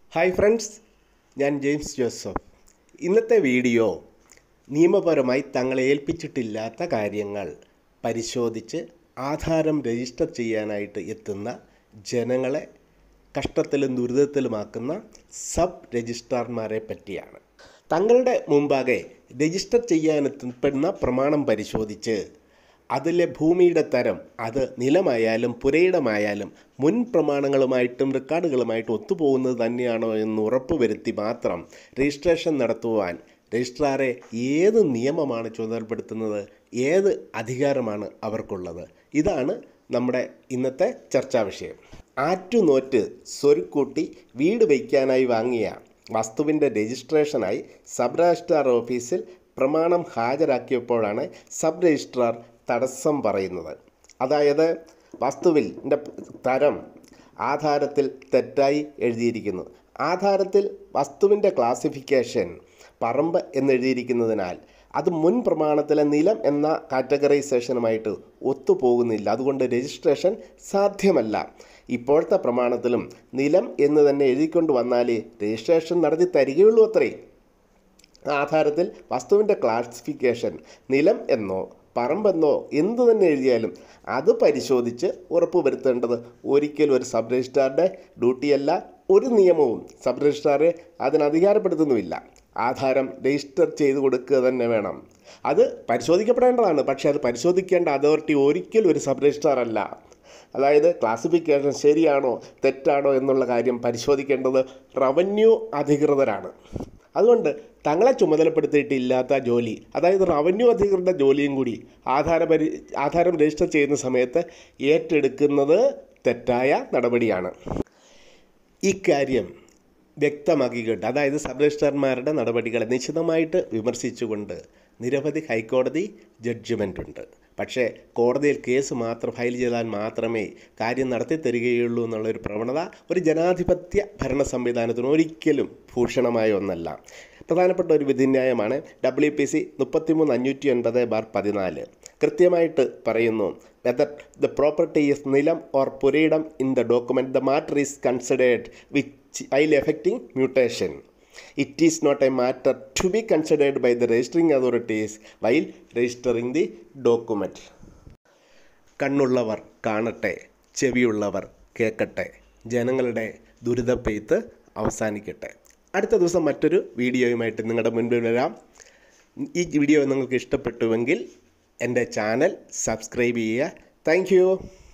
hi friends ഞാൻ James Joseph ഇന്നത്തെ video നിയമപരമായി തങ്ങളെ ഏൽപ്പിച്ചിട്ടില്ലാത്ത കാര്യങ്ങൾ പരിശോധിച്ച് ആധാരം രജിസ്റ്റർ ചെയ്യാനായിട്ട് എത്തുന്ന ജനങ്ങളെ കഷ്ടത്തിലും ദുരിതത്തിലുമാക്കുന്ന സബ് രജിസ്ട്രാർമാരെ പറ്റിയാണ് തങ്ങളുടെ മുമ്പാകെ രജിസ്റ്റർ ചെയ്യാനെത്തപ്പെടുന്ന പ്രമാണം പരിശോധിച്ച് അതിലെ ഭൂമിയുടെ തരം അത് നിലമായാലും പുരയിടമായാലും മുൻ പ്രമാണങ്ങളുമായിട്ടും റെക്കോർഡുകളുമായിട്ടും ഒത്തുപോകുന്നത് തന്നെയാണോ എന്ന് ഉറപ്പുവരുത്തി മാത്രം രജിസ്ട്രേഷൻ നടത്തുവാൻ രജിസ്ട്രാറെ ഏത് നിയമമാണ് ചുമതലപ്പെടുത്തുന്നത് ഏത് അധികാരമാണ് അവർക്കുള്ളത് ഇതാണ് നമ്മുടെ ഇന്നത്തെ ചർച്ചാ വിഷയം ആറ്റുനോറ്റ് സ്വരുക്കൂട്ടി വീട് വയ്ക്കാനായി വാങ്ങിയ വസ്തുവിൻ്റെ രജിസ്ട്രേഷനായി സബ് രജിസ്ട്രാർ ഓഫീസിൽ പ്രമാണം ഹാജരാക്കിയപ്പോഴാണ് സബ് രജിസ്ട്രാർ തടസ്സം പറയുന്നത് അതായത് വസ്തുവിൻ്റെ തരം ആധാരത്തിൽ തെറ്റായി എഴുതിയിരിക്കുന്നു ആധാരത്തിൽ വസ്തുവിൻ്റെ ക്ലാസിഫിക്കേഷൻ പറമ്പ് എന്നെഴുതിയിരിക്കുന്നതിനാൽ അത് മുൻ പ്രമാണത്തിലെ നിലം എന്ന കാറ്റഗറൈസേഷനുമായിട്ട് ഒത്തുപോകുന്നില്ല അതുകൊണ്ട് രജിസ്ട്രേഷൻ സാധ്യമല്ല ഇപ്പോഴത്തെ പ്രമാണത്തിലും നിലം എന്ന് തന്നെ എഴുതിക്കൊണ്ട് വന്നാൽ രജിസ്ട്രേഷൻ നടത്തി തരികയുള്ളൂ അത്രേ ആധാരത്തിൽ വസ്തുവിൻ്റെ ക്ലാസിഫിക്കേഷൻ നിലം എന്നോ പറമ്പെന്നോ എന്തു തന്നെ എഴുതിയാലും അത് പരിശോധിച്ച് ഉറപ്പുവരുത്തേണ്ടത് ഒരിക്കലും ഒരു സബ് രജിസ്ട്രാറുടെ ഡ്യൂട്ടിയല്ല ഒരു നിയമവും സബ് രജിസ്ട്രാറെ അതിന് അധികാരപ്പെടുത്തുന്നുമില്ല ആധാരം രജിസ്റ്റർ ചെയ്ത് കൊടുക്കുക തന്നെ വേണം അത് പരിശോധിക്കപ്പെടേണ്ടതാണ് പക്ഷേ അത് പരിശോധിക്കേണ്ട അതോറിറ്റി ഒരിക്കലും ഒരു സബ് രജിസ്ട്രാർ അല്ല അതായത് ക്ലാസിഫിക്കേഷൻ ശരിയാണോ തെറ്റാണോ എന്നുള്ള കാര്യം പരിശോധിക്കേണ്ടത് റവന്യൂ അധികൃതരാണ് അതുകൊണ്ട് തങ്ങളെ ചുമതലപ്പെടുത്തിയിട്ടില്ലാത്ത ജോലി അതായത് റവന്യൂ അധികൃതരുടെ ജോലിയും കൂടി ആധാര പരി ആധാരം രജിസ്റ്റർ ചെയ്യുന്ന സമയത്ത് ഏറ്റെടുക്കുന്നത് തെറ്റായ നടപടിയാണ് ഇക്കാര്യം വ്യക്തമാക്കിക്കൊണ്ട് അതായത് സബ് രജിസ്ട്രാർമാരുടെ നടപടികളെ നിശിതമായിട്ട് വിമർശിച്ചുകൊണ്ട് നിരവധി ഹൈക്കോടതി ജഡ്ജ്മെൻ്റ് ഉണ്ട് പക്ഷേ കോടതിയിൽ കേസ് മാത്രം ഫയൽ ചെയ്താൽ മാത്രമേ കാര്യം നടത്തി തരികയുള്ളൂ എന്നുള്ളൊരു പ്രവണത ഒരു ജനാധിപത്യ ഭരണ സംവിധാനത്തിന് ഒരിക്കലും ഭൂഷണമായ ഒന്നല്ല പ്രധാനപ്പെട്ട ഒരു വിധിന്യായമാണ് ഡബ്ല്യു പി സി മുപ്പത്തിമൂന്ന് അഞ്ഞൂറ്റി ഒൻപത് ബാർ പതിനാല് കൃത്യമായിട്ട് പറയുന്നു വെദർ ദ പ്രോപ്പർട്ടി ഈസ് നിലം ഓർ പുരയിടം in the document the matter is considered which while effecting mutation it is not a matter to be considered by the registering authorities while registering the document കണ്ണുള്ളവർ കാണട്ടെ ചെവിയുള്ളവർ കേൾക്കട്ടെ ജനങ്ങളുടെ ദുരിതപ്പെയ്ത്ത് അവസാനിക്കട്ടെ അടുത്ത ദിവസം മറ്റൊരു വീഡിയോയുമായിട്ട് നിങ്ങളുടെ മുൻപിൽ വരാം ഈ വീഡിയോ നിങ്ങൾക്ക് ഇഷ്ടപ്പെട്ടുവെങ്കിൽ എൻ്റെ ചാനൽ സബ്സ്ക്രൈബ് ചെയ്യുക താങ്ക്